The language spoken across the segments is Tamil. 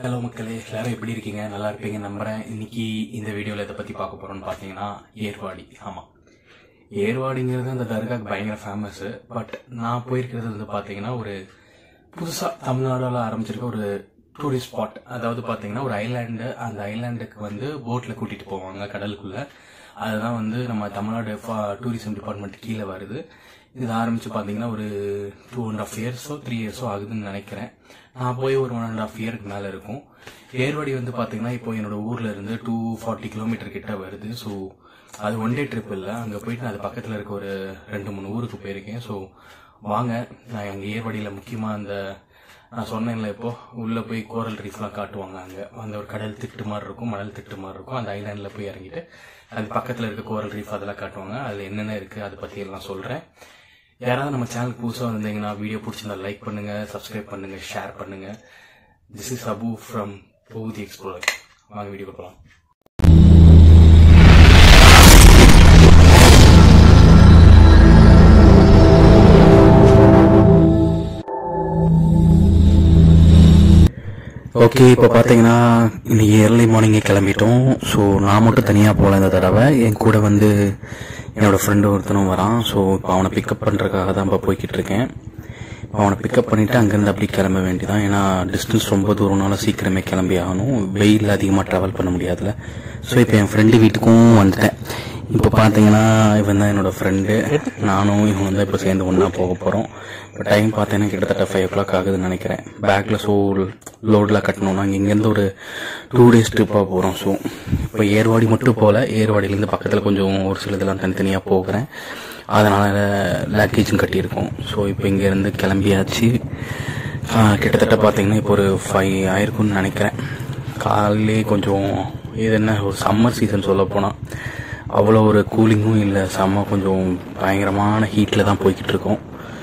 ஹலோ மக்களே எல்லாரும் எப்படி இருக்கீங்க நல்லா இருப்பீங்க நம்புறேன் இன்னைக்கு இந்த வீடியோவில் இதை பற்றி பார்க்க போகிறோம்னு பார்த்தீங்கன்னா ஏர்வாடி ஆமாம் ஏர்வாடிங்கிறது அந்த தர்காக்கு பயங்கர ஃபேமஸ்ஸு பட் நான் போயிருக்கிறது வந்து பார்த்தீங்கன்னா ஒரு புதுசாக தமிழ்நாடுல ஆரம்பிச்சிருக்க ஒரு டூரிஸ்ட் ஸ்பாட் அதாவது பார்த்தீங்கன்னா ஒரு ஐலாண்டு அந்த ஐலாண்டுக்கு வந்து போட்டில் கூட்டிகிட்டு போவாங்க கடலுக்குள்ளே அதுதான் வந்து நம்ம தமிழ்நாடு டூரிசம் டிபார்ட்மெண்ட் கீழே வருது இது ஆரம்பிச்சு பார்த்தீங்கன்னா ஒரு டூ அண்ட் ஆஃப் இயர்ஸோ த்ரீ இயர்ஸோ ஆகுதுன்னு நினைக்கிறேன் நான் போய் ஒரு ஒன் அண்ட் ஆஃப் இயருக்கு மேலே இருக்கும் ஏர்வாடி வந்து பார்த்தீங்கன்னா இப்போ என்னோட ஊர்ல இருந்து டூ ஃபார்ட்டி கிலோமீட்டர் கிட்ட வருது ஸோ அது ஒன் டே ட்ரிப் இல்லை அங்கே போயிட்டு நான் அது பக்கத்தில் இருக்க ஒரு ரெண்டு மூணு ஊருக்கு போயிருக்கேன் ஸோ வாங்க நான் எங்கள் ஏர்வாடியில் முக்கியமாக அந்த நான் சொன்னேன்ல இப்போ உள்ள போய் கோரல் ரீஃப்லாம் காட்டுவாங்க அங்க அந்த ஒரு கடல் திட்டு மாதிரி இருக்கும் மணல் திட்டு மாதிரி இருக்கும் அந்த ஐலாண்ட்ல போய் இறங்கிட்டு அது பக்கத்துல இருக்க கோரல் ரீஃப் அதெல்லாம் காட்டுவாங்க அதுல என்னென்ன இருக்கு அதை பத்தி எல்லாம் சொல்றேன் யாராவது நம்ம சேனலுக்கு புதுசாக வந்திருந்தீங்கன்னா வீடியோ பிடிச்சிருந்தா லைக் பண்ணுங்க சப்ஸ்கிரைப் பண்ணுங்க ஷேர் பண்ணுங்க திஸ் இஸ் அபு ஃப்ரம் பூதி எக்ஸ்ப்ளோர் வாங்க வீடியோ போகலாம் ஓகே இப்போ பார்த்தீங்கன்னா இன்னைக்கு ஏர்லி மார்னிங்கே கிளம்பிட்டோம் ஸோ நான் மட்டும் தனியாக போகல இந்த தடவை என் கூட வந்து என்னோட ஃப்ரெண்டு ஒருத்தனும் வரான் ஸோ இப்போ அவனை பிக்கப் பண்ணுறதுக்காக தான் இப்போ போய்கிட்டு இருக்கேன் அவனை பிக்கப் பண்ணிட்டு அங்கேருந்து அப்படி கிளம்ப வேண்டியதான் ஏன்னா டிஸ்டன்ஸ் ரொம்ப தூரம்னால சீக்கிரமே கிளம்பி ஆகணும் வெயில் அதிகமாக ட்ராவல் பண்ண முடியாதுல்ல ஸோ இப்போ என் ஃப்ரெண்டு வீட்டுக்கும் வந்துட்டேன் இப்போ பார்த்தீங்கன்னா இவன் தான் என்னோட ஃப்ரெண்டு நானும் இவன் வந்து இப்போ சேர்ந்து ஒன்றா போக போகிறோம் இப்போ டைம் பார்த்தீங்கன்னா கிட்டத்தட்ட ஃபைவ் ஓ கிளாக் ஆகுதுன்னு நினைக்கிறேன் பேக்கில் ஸோ லோடெலாம் கட்டணும் நாங்கள் இங்கேருந்து ஒரு டூ டேஸ் ட்ரிப்பாக போகிறோம் ஸோ இப்போ ஏர்வாடி மட்டும் போகல ஏர்வாடியிலேருந்து பக்கத்தில் கொஞ்சம் ஒரு சில இதெல்லாம் தனித்தனியாக போகிறேன் அதனால் லக்கேஜும் கட்டியிருக்கோம் ஸோ இப்போ இங்கேருந்து கிளம்பியாச்சு ஆ, கிட்டத்தட்ட பார்த்தீங்கன்னா இப்போ ஒரு ஃபைவ் ஆயிருக்கும்னு நினைக்கிறேன் காலையிலே கொஞ்சம் இது என்ன ஒரு சம்மர் சீசன் சொல்ல போனால் அவ்வளோ ஒரு கூலிங்கும் இல்லை செம்ம கொஞ்சம் பயங்கரமான ஹீட்டில் தான் போய்கிட்டு இருக்கோம்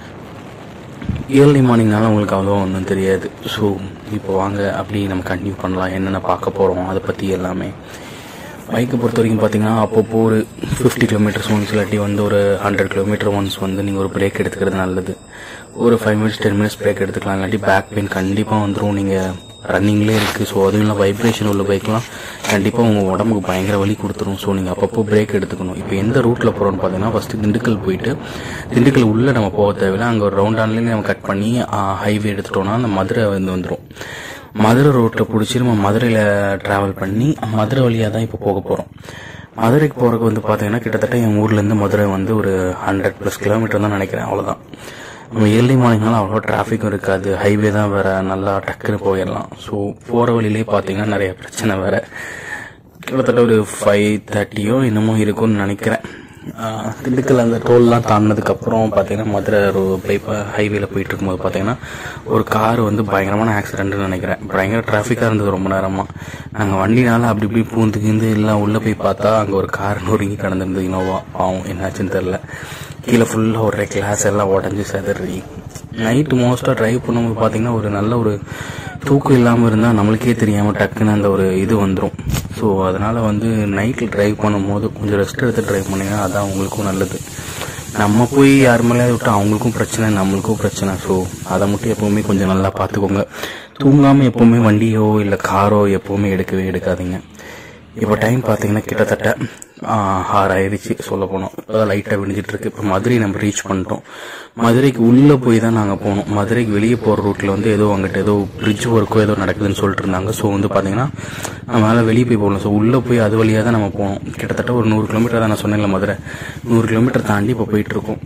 ஏர்லி மார்னிங்னால உங்களுக்கு அவ்வளோ ஒன்றும் தெரியாது ஸோ இப்போ வாங்க அப்படி நம்ம கண்டினியூ பண்ணலாம் என்னென்ன பார்க்க போகிறோம் அதை பற்றி எல்லாமே பைக்கை பொறுத்த வரைக்கும் பார்த்தீங்கன்னா அப்பப்போ ஒரு ஃபிஃப்டி கிலோமீட்டர்ஸ் ஒன்ஸ் இல்லாட்டி வந்து ஒரு ஹண்ட்ரட் கிலோமீட்டர் ஒன்ஸ் வந்து நீங்கள் ஒரு பிரேக் எடுத்துக்கிறது நல்லது ஒரு five minutes ten minutes break எடுத்துக்கலாம் இல்லாட்டி பேக் பெயின் கண்டிப்பாக வந்துடும் நீங்கள் ரன்னிங்லேயே இருக்குது ஸோ அதுவும் இல்லை வைப்ரேஷன் உள்ள பைக்லாம் கண்டிப்பாக உங்கள் உடம்புக்கு பயங்கர வலி கொடுத்துரும் ஸோ நீங்கள் அப்பப்போ பிரேக் எடுத்துக்கணும் இப்போ எந்த ரூட்டில் போகிறோம்னு பார்த்தீங்கன்னா ஃபஸ்ட்டு திண்டுக்கல் போயிட்டு திண்டுக்கல் உள்ளே நம்ம போக தேவையில்ல அங்கே ஒரு ரவுண்ட் ஆன்லேயே நம்ம கட் பண்ணி ஹைவே எடுத்துட்டோம்னா அந்த மதுரை வந்து வந்துடும் மதுரை ரோட்டை பிடிச்சி நம்ம மதுரையில் ட்ராவல் பண்ணி மதுரை வழியாக தான் இப்போ போக போகிறோம் மதுரைக்கு போகிறதுக்கு வந்து பார்த்தீங்கன்னா கிட்டத்தட்ட என் ஊர்லேருந்து மதுரை வந்து ஒரு ஹண்ட்ரட் ப்ளஸ் கிலோமீட்டர் தான் நினைக்கிறேன் அவ்வளோதான் நம்ம ஏர்லி மார்னிங்னால அவ்வளோ டிராஃபிக்கும் இருக்காது ஹைவே தான் வேற நல்லா டக்குன்னு போயிடலாம் ஸோ போகிற வழியிலே பார்த்தீங்கன்னா நிறைய பிரச்சனை வேற கிட்டத்தட்ட ஒரு ஃபைவ் தேர்ட்டியோ என்னமோ இருக்கும்னு நினைக்கிறேன் ஆஹ் திண்டுக்கல் அந்த டோல்லாம் தாண்டினதுக்கு அப்புறம் பார்த்தீங்கன்னா மதுரை பைப்பா ஹைவேல போயிட்டு இருக்கும்போது பார்த்தீங்கன்னா ஒரு கார் வந்து பயங்கரமான ஆக்சிடென்ட்னு நினைக்கிறேன் பயங்கர டிராஃபிக்காக இருந்தது ரொம்ப நேரமா நாங்கள் வண்டினால அப்படி இப்படி பூந்து கீந்து எல்லாம் உள்ளே போய் பார்த்தா அங்கே ஒரு கார் நொறுங்கி கிடந்திருந்தது இனோவா பாவம் என்னாச்சுன்னு தெரில கீழே ஃபுல்லாக ஒரு கிளாஸ் எல்லாம் உடஞ்சி செதறி நைட்டு மோஸ்ட்டாக டிரைவ் பண்ணும்போது பார்த்தீங்கன்னா ஒரு நல்ல ஒரு தூக்கம் இல்லாமல் இருந்தால் நம்மளுக்கே தெரியாமல் டக்குன்னு அந்த ஒரு இது வந்துடும் ஸோ அதனால் வந்து நைட்டில் டிரைவ் பண்ணும்போது கொஞ்சம் ரெஸ்ட் எடுத்து டிரைவ் பண்ணிங்கன்னா அதான் உங்களுக்கும் நல்லது நம்ம போய் யார் மேலேயாவது விட்டு அவங்களுக்கும் பிரச்சனை நம்மளுக்கும் பிரச்சனை ஸோ அதை மட்டும் எப்பவுமே கொஞ்சம் நல்லா பார்த்துக்கோங்க தூங்காமல் எப்பவுமே வண்டியோ இல்லை காரோ எப்பவுமே எடுக்கவே எடுக்காதீங்க இப்போ டைம் பார்த்தீங்கன்னா கிட்டத்தட்ட ஆஹ், ஆறு ஆயிடுச்சு சொல்ல போனோம் இப்போதான் லைட்டாக விடிஞ்சிட்டு இருக்கு இப்போ மதுரை நம்ம ரீச் பண்ணிட்டோம் மதுரைக்கு உள்ளே போய் தான் நாங்கள் போனோம் மதுரைக்கு வெளியே போகிற ரூட்டில் வந்து ஏதோ அங்கிட்ட ஏதோ பிரிட்ஜ் ஒர்க்கோ ஏதோ நடக்குதுன்னு சொல்லிட்டு இருந்தாங்க ஸோ வந்து பார்த்தீங்கன்னா நம்மளால வெளியே போய் போகலாம் ஸோ உள்ளே போய் அது வழியாக தான் நம்ம போனோம் கிட்டத்தட்ட ஒரு நூறு கிலோமீட்டர் தான் நான் சொன்னேன்ல மதுரை நூறு கிலோமீட்டர் தாண்டி இப்போ போயிட்டு இருக்கோம்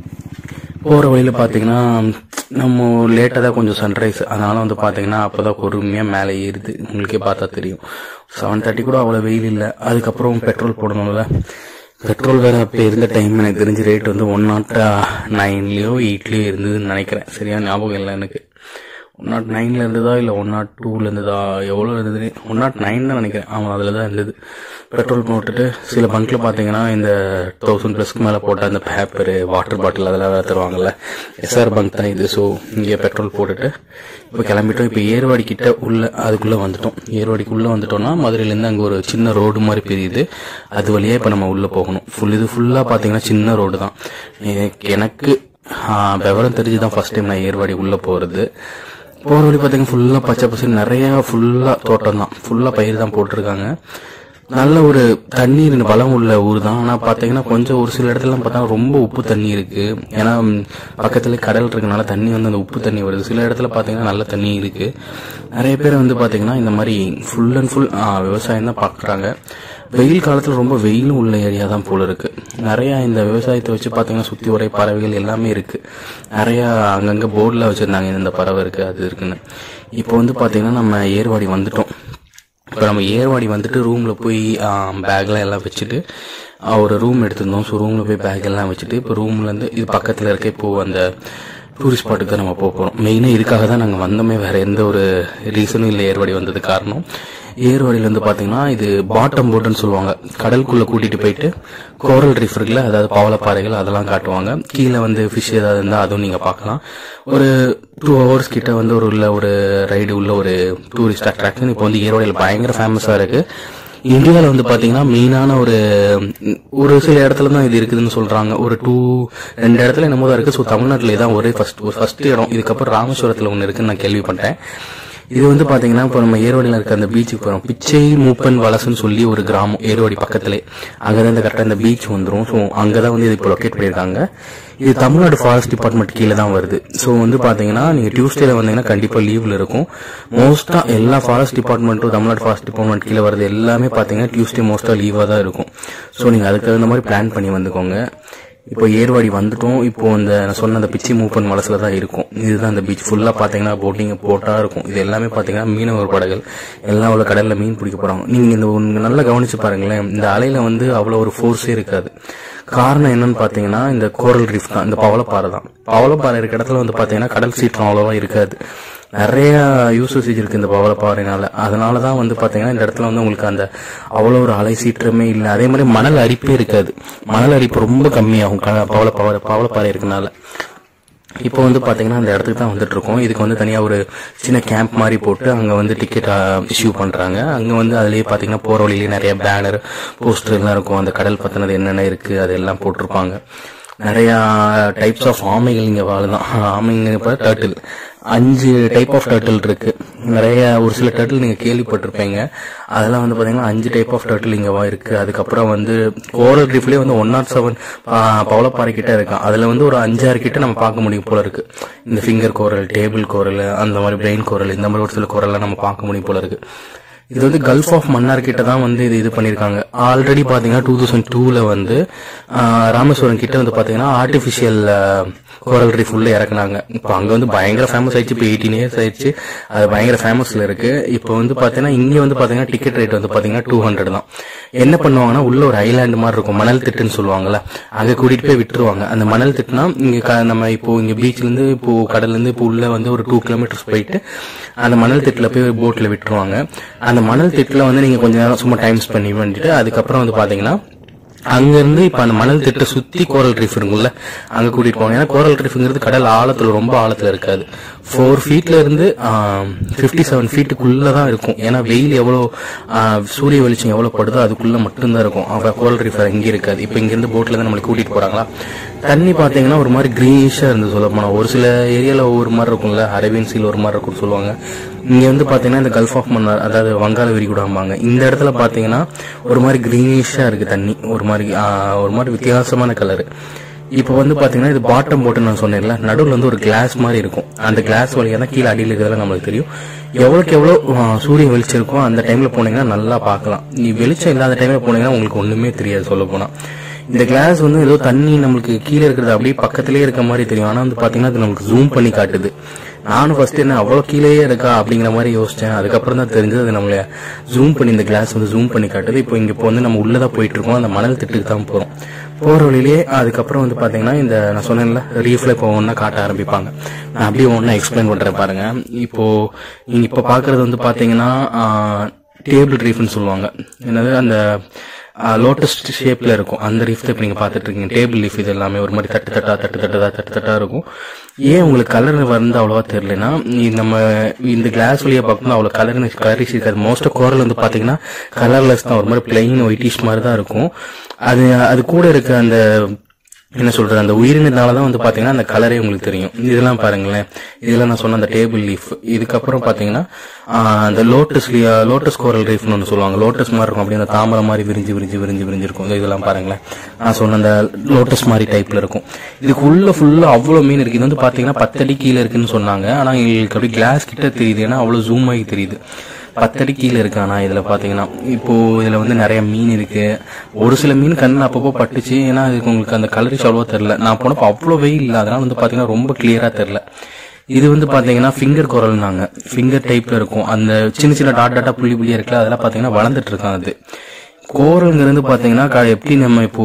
போகிற வழியில் பார்த்தீங்கன்னா நம்ம லேட்டாக தான் கொஞ்சம் சன்ரைஸ் அதனால வந்து பார்த்தீங்கன்னா அப்போ தான் பொறுமையாக மேலே ஏறுது உங்களுக்கே பார்த்தா தெரியும் செவன் தேர்ட்டி கூட அவ்வளோ வெயில் இல்லை அதுக்கப்புறம் பெட்ரோல் போடணும்ல பெட்ரோல் வேற அப்போ இருந்த டைம் எனக்கு தெரிஞ்ச ரேட் வந்து ஒன் நாட் நைன்லேயோ எயிட்லேயோ இருந்ததுன்னு நினைக்கிறேன் சரியா ஞாபகம் இல்லை எனக்கு ஒன் நாட் நைனில் இருந்ததா இல்லை ஒன் நாட் டூவில் இருந்ததா எவ்வளோ இருந்தது ஒன் நாட் நைன் தான் நினைக்கிறேன் ஆமாம் அதில் தான் இருந்தது பெட்ரோல் போட்டுட்டு சில பங்க்கில் பார்த்தீங்கன்னா இந்த தௌசண்ட் ப்ளஸ்க்கு மேலே போட்ட அந்த பேப்பரு வாட்டர் பாட்டில் அதெல்லாம் வேறு தருவாங்கல்ல எஸ்ஆர் பங்க் தான் இது ஸோ இங்கே பெட்ரோல் போட்டுட்டு இப்போ கிளம்பிட்டோம் இப்போ ஏர்வாடி கிட்ட உள்ள அதுக்குள்ளே வந்துட்டோம் ஏர்வாடிக்குள்ளே வந்துட்டோம்னா மதுரையிலேருந்து அங்கே ஒரு சின்ன ரோடு மாதிரி பிரியுது அது வழியாக இப்போ நம்ம உள்ளே போகணும் ஃபுல் இது ஃபுல்லாக பார்த்தீங்கன்னா சின்ன ரோடு தான் எனக்கு- எனக்கு ஆஹ், விவரம் தெரிஞ்சு தான் ஃபர்ஸ்ட் டைம் நான் ஏர்வாடி உள்ளே போகிறது போகிற வழி பார்த்தீங்கன்னா ஃபுல்லாக பச்சை பசங்க நிறைய ஃபுல்லாக தோட்டம் தான் ஃபுல்லாக பயிர் தான் போட்டிருக்காங்க நல்ல ஒரு தண்ணீர் பலம் உள்ள ஊர் தான் ஆனால் பார்த்தீங்கன்னா கொஞ்சம் ஒரு சில இடத்துலலாம் பார்த்தா ரொம்ப உப்பு தண்ணி இருக்கு ஏன்னா ம், பக்கத்துல கடல் இருக்கனால தண்ணி வந்து அந்த உப்பு தண்ணி வருது சில இடத்துல பார்த்தீங்கன்னா நல்ல தண்ணி இருக்கு நிறைய பேர் வந்து பார்த்தீங்கன்னா இந்த மாதிரி ஃபுல் அண்ட் ஃபுல் விவசாயம் தான் பார்க்குறாங்க வெயில் காலத்தில் ரொம்ப வெயிலும் உள்ள ஏரியா தான் போல இருக்கு நிறைய இந்த விவசாயத்தை வச்சு பார்த்தீங்கன்னா சுற்றி ஒரே பறவைகள் எல்லாமே இருக்கு நிறைய அங்கங்கே போர்டில் வச்சுருந்தாங்க இந்த பறவை இருக்கு அது இருக்குன்னு இப்போ வந்து பார்த்தீங்கன்னா நம்ம ஏர்வாடி வந்துட்டோம் இப்போ நம்ம ஏர்வாடி வந்துட்டு ரூமில் போய் பேக்லாம் எல்லாம் வச்சுட்டு ஆ, ஒரு ரூம் எடுத்திருந்தோம் ஸோ ரூமில் போய் பேக் எல்லாம் வச்சுட்டு இப்போ ரூம்லேருந்து இது பக்கத்தில் இருக்க இப்போ அந்த டூரிஸ்ட் ஸ்பாட்டுக்கு தான் நம்ம போக போகிறோம் மெயினாக இதுக்காக தான் நாங்கள் வந்தோமே வேறு எந்த ஒரு ரீசனும் இல்லை ஏர்வாடி வந்தது காரணம் ஏர்வாடியில் வந்து பார்த்தீங்கன்னா இது பாட்டம் போட்டுன்னு சொல்லுவாங்க கடலுக்குள்ளே கூட்டிகிட்டு போயிட்டு கோரல் ரீஃப் இருக்குல்ல அதாவது பவளப்பாறைகள் அதெல்லாம் காட்டுவாங்க கீழே வந்து ஃபிஷ் ஏதாவது இருந்தால் அதுவும் நீங்கள் பார்க்கலாம் ஒரு டூ ஹவர்ஸ் கிட்ட வந்து ஒரு உள்ள ஒரு ரைடு உள்ள ஒரு டூரிஸ்ட் அட்ராக்ஷன் இப்போ வந்து ஏர்வாடியில் பயங்கர ஃபேமஸாக இருக்கு இந்தியாவில் வந்து பார்த்தீங்கன்னா மெயினான ஒரு ஒரு சில இடத்துல தான் இது இருக்குதுன்னு சொல்றாங்க ஒரு டூ ரெண்டு இடத்துல என்னமோ தான் இருக்கு ஸோ தமிழ்நாட்டில் இதான் ஒரே ஃபர்ஸ்ட் ஒரு ஃபர்ஸ்ட் இடம் இதுக்கப்புறம் ராமேஸ்வரத்தில் ஒன்று இருக்குன்னு நான் கேள்விப்பட்டேன் இது வந்து பாத்தீங்கன்னா இப்போ நம்ம ஏர்வாடியில் இருக்க அந்த பீச்சுக்கு போறோம் பிச்சை மூப்பன் வலசுன்னு சொல்லி ஒரு கிராமம் ஏர்வாடி பக்கத்திலே அங்கதான் இந்த கரெக்டாக இந்த பீச் வந்துரும் ஸோ அங்கதான் வந்து இது இப்போ லொக்கேட் பண்ணியிருக்காங்க இது தமிழ்நாடு ஃபாரஸ்ட் டிபார்ட்மெண்ட் கீழே தான் வருது ஸோ வந்து பாத்தீங்கன்னா நீங்க டியூஸ்டேல வந்தீங்கன்னா கண்டிப்பா லீவ்ல இருக்கும் மோஸ்டா எல்லா ஃபாரஸ்ட் டிபார்ட்மெண்ட்டும் தமிழ்நாடு ஃபாரஸ்ட் டிபார்ட்மெண்ட் கீழே வருது எல்லாமே பாத்தீங்கன்னா டியூஸ்டே மோஸ்டா லீவா தான் இருக்கும் ஸோ நீங்க அதுக்கு தகுந்த மாதிரி பிளான் பண்ணி வந்துக்கோங்க இப்போ ஏர்வாடி வந்துட்டோம் இப்போ இந்த நான் சொன்ன அந்த பிச்சி மூப்பன் மலசுல தான் இருக்கும் இதுதான் அந்த பீச் ஃபுல்லா பாத்தீங்கன்னா போட்டிங் போட்டா இருக்கும் இது எல்லாமே பாத்தீங்கன்னா மீனவர் படகுகள் எல்லாம் அவ்வளவு கடல்ல மீன் பிடிக்க போறாங்க நீங்க இந்த ஒண்ணு நல்லா கவனிச்சு பாருங்களேன் இந்த அலையில வந்து அவ்வளவு ஒரு ஃபோர்ஸே இருக்காது காரணம் என்னன்னு பாத்தீங்கன்னா இந்த கோரல் ரீஃப் தான் இந்த பவளப்பாறை தான் பவளப்பாறை இருக்க இடத்துல வந்து பாத்தீங்கன்னா கடல் சீற்றம் அவ்வளவா இருக்காது நிறைய யூசேஜ் இருக்கு இந்த பவளப்பாறைனால அதனால தான் வந்து பாத்தீங்கன்னா இந்த இடத்துல வந்து உங்களுக்கு அந்த அவ்வளோ ஒரு அலை சீற்றமே இல்லை அதே மாதிரி மணல் அரிப்பே இருக்காது மணல் அரிப்பு ரொம்ப கம்மியாகும் க- பவளப்பாறை பவளப்பாறை இருக்கனால இப்போ வந்து பாத்தீங்கன்னா அந்த இடத்துக்கு தான் வந்துட்டு இருக்கோம் இதுக்கு வந்து தனியா ஒரு சின்ன கேம்ப் மாதிரி போட்டு அங்க வந்து டிக்கெட் இஷ்யூ பண்றாங்க அங்க வந்து அதுலயே பாத்தீங்கன்னா போற வழியிலேயே நிறைய பேனர் போஸ்டர் எல்லாம் இருக்கும் அந்த கடல் பத்தினது என்னென்ன இருக்கு அதெல்லாம் போட்டிருப்பாங்க நிறைய டைப்ஸ் ஆஃப் ஆமைகள் இங்க வாழுதான் ஆமைங்க டர்ட்டில் அஞ்சு டைப் ஆஃப் டர்ட்டில் இருக்கு நிறைய ஒரு சில டர்ட்டில் நீங்க கேள்விப்பட்டிருப்பீங்க அதெல்லாம் வந்து பாத்தீங்கன்னா அஞ்சு டைப் ஆஃப் டர்ட்டில் இங்க வா இருக்கு அதுக்கப்புறம் வந்து கோரல் ரீஃப்லயே வந்து ஒன் நாட் செவன் பவளப்பாறை கிட்ட இருக்கு அதுல வந்து ஒரு அஞ்சாறு கிட்ட நம்ம பார்க்க முடியும் போல இருக்கு இந்த ஃபிங்கர் கோரல் டேபிள் கோரல் அந்த மாதிரி பிரெயின் கோரல் இந்த மாதிரி ஒரு சில கோரல்லாம் நம்ம பார்க்க முடியும் போல இருக்கு இது வந்து கல்ஃப் ஆஃப் மன்னார் கிட்ட தான் வந்து இது இது பண்ணிருக்காங்க ஆல்ரெடி பாத்தீங்கன்னா டூ தௌசண்ட் டூல வந்து ஆஹ், ராமேஸ்வரம் கிட்ட வந்து பாத்தீங்கன்னா ஆர்டிபிஷியல் கோரல் ரீஃப் உள்ள இறக்குனாங்க இப்போ அங்க வந்து பயங்கர ஃபேமஸ் ஆயிடுச்சு இப்போ எயிட்டீன் இயர்ஸ் ஆயிடுச்சு அது பயங்கர ஃபேமஸ்ல இருக்கு இப்போ வந்து பாத்தீங்கன்னா இங்க வந்து பாத்தீங்கன்னா டிக்கெட் ரேட் வந்து பாத்தீங்கன்னா டூ ஹண்ட்ரட் தான் என்ன பண்ணுவாங்கன்னா உள்ள ஒரு ஐலாண்டு மாதிரி இருக்கும் மணல் திட்டுன்னு சொல்லுவாங்கல்ல அங்க கூட்டிட்டு போய் விட்டுருவாங்க அந்த மணல் திட்டுனா இங்க க- நம்ம இப்போ இங்க பீச்ல இருந்து இப்போ கடல்ல இருந்து இப்போ உள்ள வந்து ஒரு டூ கிலோமீட்டர்ஸ் போயிட்டு அந்த மணல் திட்டுல போய் போட்ல விட்டுருவாங்க அந்த மணல் திட்டுல வந்து நீங்க கொஞ்ச நேரம் சும்மா டைம் ஸ்பெண்ட் பண்ணிட்டு அதுக்கப்புறம் வந்து பாத்தீங்கன்னா அங்க இருந்து இப்ப அந்த மணல் திட்ட சுத்தி கோரல் ரீஃப் இருக்கும்ல அங்க கூட்டிட்டு போவாங்க ஏன்னா கோரல் ரீஃப்ங்கிறது கடல் ஆழத்துல ரொம்ப ஆழத்துல இருக்காது ஃபோர் ஃபீட்ல இருந்து ஃபிஃப்டி செவன் ஃபீட்டுக்குள்ள தான் இருக்கும் ஏன்னா வெயில் எவ்வளவு ஆ, சூரிய வெளிச்சம் எவ்வளவு படுதோ அதுக்குள்ள மட்டும்தான் இருக்கும் அவ கோரல் ரீஃப் இங்க இருக்காது இப்ப இங்க இருந்து போட்ல தான் நம்மளை கூட்டிட்டு போறாங்களா தண்ணி பாத்தீங்கன்னா ஒரு மாதிரி கிரீனிஷா இருந்து சொல்ல போனா ஒரு சில ஏரியால ஒரு மாதிரி இருக்கும்ல அரேபியன் சீல் ஒரு மாதிரி இருக்கும்னு சொல்லுவாங்க இங்க வந்து பாத்தீங்கன்னா இந்த கல்ஃப் ஆஃப் மன்னார் அதாவது வங்காள விரிகுடாம்பாங்க இந்த இடத்துல பாத்தீங்கன்னா ஒரு மாதிரி கிரீனிஷா இருக்கு தண்ணி ஒரு மாதிரி ஆ, ஒரு மாதிரி வித்தியாசமான கலர் இப்போ வந்து பாத்தீங்கன்னா இது பாட்டம் போட்டு நான் சொன்னேன்ல நடுவுல வந்து ஒரு கிளாஸ் மாதிரி இருக்கும் அந்த கிளாஸ் வழியா தான் கீழே அடியில் இருக்கிறதுல நம்மளுக்கு தெரியும் எவ்வளவுக்கு எவ்வளவு ஆ, சூரிய வெளிச்சம் இருக்கோ அந்த டைம்ல போனீங்கன்னா நல்லா பார்க்கலாம் நீ வெளிச்சம் இல்லாத டைம்ல போனீங்கன்னா உங்களுக்கு ஒண்ணுமே தெரியாது சொல்ல போனா இந்த கிளாஸ் வந்து ஏதோ தண்ணி நம்மளுக்கு கீழே இருக்கிறது அப்படியே பக்கத்திலேயே இருக்க மாதிரி தெரியும் ஆனா வந்து பாத்தீங்கன்னா அது நமக்கு ஜூம் பண்ணி காட்டுது நானும் ஃபர்ஸ்ட் என்ன அவ்வளவு கீழேயே இருக்கா அப்படிங்கிற மாதிரி யோசிச்சேன் அதுக்கப்புறம் தான் தெரிஞ்சது அது நம்மள ஜூம் பண்ணி இந்த கிளாஸ் வந்து ஜூம் பண்ணி காட்டுது இப்போ இங்க இப்போ வந்து நம்ம உள்ளதா போயிட்டு இருக்கோம் அந்த மணல் திட்டுக்கு தான் போறோம் போற வழியிலேயே அதுக்கப்புறம் வந்து பாத்தீங்கன்னா இந்த நான் சொன்னேன்ல ரீஃப்ல இப்போ ஒன்னா காட்ட ஆரம்பிப்பாங்க நான் அப்படியே ஒன்னா எக்ஸ்பிளைன் பண்றேன் பாருங்க இப்போ நீங்க இப்ப பாக்குறது வந்து பாத்தீங்கன்னா டேபிள் ரீஃப்னு சொல்லுவாங்க என்னது அந்த லோட்டஸ் ஷேப்ல இருக்கும் அந்த ரீஃப் தான் இப்போ நீங்க பாத்துட்டு இருக்கீங்க டேபிள் லீஃப் இது எல்லாமே ஒரு மாதிரி தட்டு தட்டா தட்டு தட்டதா தட்டு தட்டா இருக்கும் ஏன் உங்களுக்கு கலர் வந்து அவ்வளவா தெரியலனா நம்ம இந்த கிளாஸ் வழியா பார்க்கும்போது அவ்வளவு கலர் கலரிஸ் இருக்காது மோஸ்ட் கோரல் வந்து பாத்தீங்கன்னா கலர்லெஸ் தான் ஒரு மாதிரி பிளைன் ஒயிட்டிஷ் மாதிரி தான் இருக்கும் அது அது கூட இருக்க அந்த என்ன சொல்றது அந்த உயிரினத்தினால தான் வந்து பாத்தீங்கன்னா அந்த கலரே உங்களுக்கு தெரியும் இதெல்லாம் பாருங்களேன் இதெல்லாம் நான் சொன்ன அந்த டேபிள் லீஃப் இதுக்கப்புறம் பாத்தீங்கன்னா ஆஹ், அந்த லோட்டஸ் லோட்டஸ் கோரல் ரீஃப்னு ஒன்று சொல்லுவாங்க லோட்டஸ் மாதிரி இருக்கும் அப்படியே அந்த தாமரை மாதிரி விரிஞ்சு விரிஞ்சு விரிஞ்சு விரிஞ்சிருக்கும் இந்த இதெல்லாம் பாருங்களேன் நான் சொன்ன அந்த லோட்டஸ் மாதிரி டைப்ல இருக்கும் இதுக்கு உள்ள ஃபுல்லா அவ்வளவு மீன் இருக்கு இது வந்து பாத்தீங்கன்னா பத்தடி கீழே இருக்குன்னு சொன்னாங்க ஆனா எங்களுக்கு அப்படி கிளாஸ் கிட்ட தெரியுது ஏன்னா அவ்வளவு ஜூம் ஆகி தெரியுது பத்தடி கீழே இருக்கு ஆனா இதுல பாத்தீங்கன்னா இப்போ இதுல வந்து நிறைய மீன் இருக்கு ஒரு சில மீன் கண்ணு அப்பப்போ பட்டுச்சு ஏன்னா இதுக்கு உங்களுக்கு அந்த கலரிஷ் அவ்வளவா தெரியல நான் போனப்போ அவ்வளோ வெயில் இல்லை அதனால வந்து பாத்தீங்கன்னா ரொம்ப கிளியரா தெரியல இது வந்து பாத்தீங்கன்னா ஃபிங்கர் குரல்னாங்க ஃபிங்கர் டைப்ல இருக்கும் அந்த சின்ன சின்ன டாட் டாட்டா புள்ளி புள்ளியா இருக்குல்ல அதெல்லாம் பாத்தீங்கன்னா வளர்ந்துட்டு இருக்கான் அது கோரல்ங்கிறது பாத்தீங்கன்னா க- எப்படி நம்ம இப்போ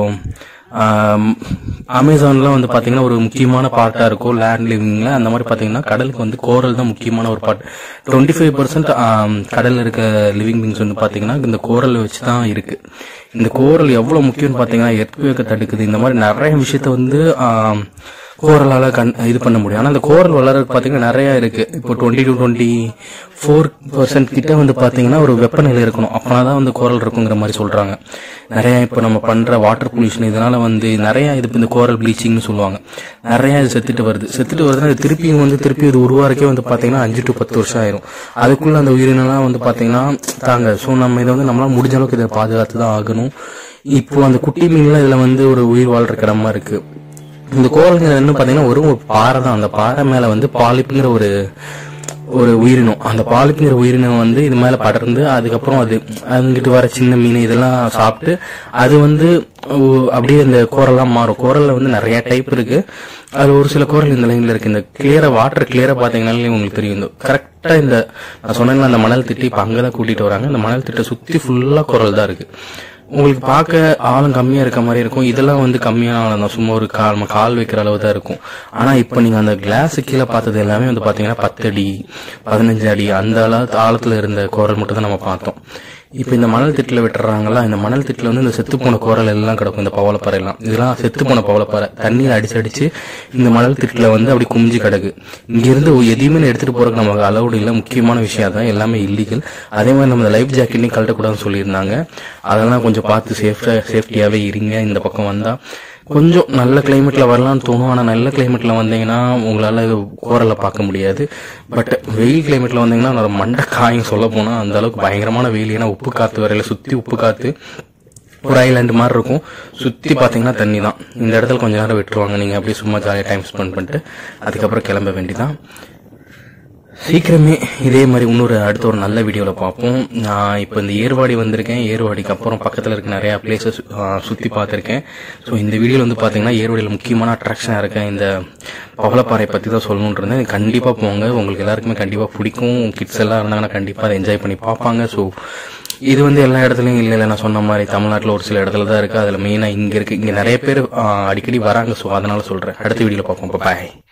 ஆம், அமேசான்ல வந்து பாத்தீங்கன்னா ஒரு முக்கியமான பார்ட்டா இருக்கும் லேண்ட் லிவிங்ல அந்த மாதிரி பாத்தீங்கன்னா கடலுக்கு வந்து கோரல் தான் முக்கியமான ஒரு பார்ட் டுவெண்ட்டி ஃபைவ் பர்சன்ட் கடல்ல இருக்க லிவிங் பீங்ஸ் வந்து பாத்தீங்கன்னா இந்த கோரல் வச்சு தான் இருக்கு இந்த கோரல் எவ்வளவு முக்கியம்னு பாத்தீங்கன்னா எர்த்வேக்க தடுக்குது இந்த மாதிரி நிறைய விஷயத்த வந்து ஆம், கோரலால கண் இது பண்ண முடியும் ஆனா அந்த கோரல் வளர்றது பாத்தீங்கன்னா நிறைய இருக்கு இப்போ twenty to twenty four percent கிட்ட வந்து பாத்தீங்கன்னா ஒரு வெப்பநிலை இருக்கணும் அப்பனாதான் வந்து கோரல் இருக்குங்கிற மாதிரி சொல்றாங்க நிறைய இப்போ நம்ம பண்ற வாட்டர் பொல்யூஷன் இதனால வந்து நிறைய இது இப்ப இந்த கோரல் ப்ளீச்சிங்னு சொல்லுவாங்க நிறைய இது செத்துட்டு வருது செத்துட்டு வருதுன்னா அது திருப்பியும் வந்து திருப்பி இது உருவாருக்கே வந்து பாத்தீங்கன்னா அஞ்சு டு பத்து வருஷம் ஆயிரும் அதுக்குள்ள அந்த உயிரினம்லாம் வந்து பாத்தீங்கன்னா தாங்க ஸோ நம்ம இதை வந்து நம்மளால முடிஞ்ச அளவுக்கு இதை பாதுகாத்து தான் ஆகணும் இப்போ அந்த குட்டி மீன்லாம் இதுல வந்து ஒரு உயிர் வாழ்ற கிடமா இருக்கு இந்த கோரல்ங்கிறது என்ன பாத்தீங்கன்னா ஒரு ஒரு பாறை தான் அந்த பாறை மேல வந்து பாலிப்புங்கிற ஒரு ஒரு உயிரினம் அந்த பாலிப்புங்கிற உயிரினம் வந்து இது மேல படர்ந்து அதுக்கப்புறம் அது அங்கிட்டு வர சின்ன மீன் இதெல்லாம் சாப்பிட்டு அது வந்து ஓ- அப்படியே இந்த கோரல்லாம் மாறும் கோரல்ல வந்து நிறைய டைப் இருக்கு அது ஒரு சில கோரல் இந்த லைன்ல இருக்கு இந்த கிளியரா வாட்டர் கிளியரா பாத்தீங்கன்னாலே உங்களுக்கு தெரியும் இந்த கரெக்டா இந்த நான் சொன்னேன்ல அந்த மணல் திட்டி இப்ப அங்கதான் கூட்டிட்டு வராங்க இந்த மணல் திட்ட சுத்தி ஃபுல்லா குரல் தான் இருக்கு உங்களுக்கு பார்க்க ஆளும் கம்மியா இருக்க மாதிரி இருக்கும் இதெல்லாம் வந்து கம்மியான ஆழம் தான் சும்மா ஒரு கால் நம்ம கால் வைக்கிற அளவு தான் இருக்கும் ஆனா இப்போ நீங்க அந்த கிளாஸ் கீழே பார்த்தது எல்லாமே வந்து பாத்தீங்கன்னா பத்து அடி பதினஞ்சு அடி அந்த அளவு ஆழத்துல இருந்த கோரல் மட்டும் தான் நம்ம பார்த்தோம் இப்போ இந்த மணல் திட்டில் விட்டுறாங்களா இந்த மணல் திட்டில் வந்து இந்த செத்து போன கோரல் எல்லாம் கிடக்கும் இந்த பவளப்பாறை எல்லாம் இதெல்லாம் செத்து போன பவளப்பாறை தண்ணியில் அடிச்சு அடிச்சு இந்த மணல் திட்டில் வந்து அப்படி குமிஞ்சு கிடக்கு இங்கிருந்து எதையுமே எடுத்துட்டு போறதுக்கு நமக்கு அலௌடு இல்லை முக்கியமான விஷயம் தான் எல்லாமே இல்லீகல் அதே மாதிரி நம்ம லைஃப் ஜாக்கெட்டையும் கழட்டக்கூடாதுன்னு சொல்லியிருந்தாங்க அதெல்லாம் கொஞ்சம் பார்த்து சேஃப்டா சேஃப்டியாவே இருங்க இந்த பக்கம் வந்தா கொஞ்சம் நல்ல கிளைமேட்ல வரலாம்னு தோணும் ஆனா நல்ல கிளைமேட்ல வந்தீங்கன்னா உங்களால கோரலை பார்க்க முடியாது பட் வெயில் கிளைமேட்ல வந்தீங்கன்னா ஒரு மண்டை காயும் சொல்ல போனா அந்த அளவுக்கு பயங்கரமான வெயில் ஏன்னா உப்பு காத்து வரையில சுத்தி உப்பு காத்து ஒரு ஐலாண்டு மாதிரி இருக்கும் சுத்தி பாத்தீங்கன்னா தண்ணி தான் இந்த இடத்துல கொஞ்ச நேரம் விட்டுருவாங்க நீங்க அப்படியே சும்மா ஜாலியாக டைம் ஸ்பெண்ட் பண்ணிட்டு அதுக்கப்புறம் கிளம்ப வேண்டிதான் சீக்கிரமே இதே மாதிரி இன்னொரு அடுத்த ஒரு நல்ல வீடியோவில் பார்ப்போம் நான் இப்போ இந்த ஏர்வாடி வந்திருக்கேன் ஏர்வாடிக்கு அப்புறம் பக்கத்தில் இருக்க நிறைய பிளேசஸ் சுற்றி பார்த்துருக்கேன் ஸோ இந்த வீடியோவில் வந்து பார்த்தீங்கன்னா ஏர்வாடியில் முக்கியமான அட்ராக்ஷனாக இருக்க இந்த பவளப்பாறை பற்றி தான் சொல்லணும்னு இருந்தேன் கண்டிப்பாக போங்க உங்களுக்கு எல்லாருக்குமே கண்டிப்பாக பிடிக்கும் கிட்ஸ் எல்லாம் இருந்தாங்கன்னா கண்டிப்பாக அதை என்ஜாய் பண்ணி பார்ப்பாங்க ஸோ இது வந்து எல்லா இடத்துலயும் இல்ல இல்ல நான் சொன்ன மாதிரி தமிழ்நாட்டுல ஒரு சில இடத்துல தான் இருக்கு அதுல மெயினா இங்க இருக்கு இங்க நிறைய பேர் ஆஹ், அடிக்கடி வராங்க சோ அதனால சொல்றேன் அடுத்த வீடியோல பார்ப்போம் பாய்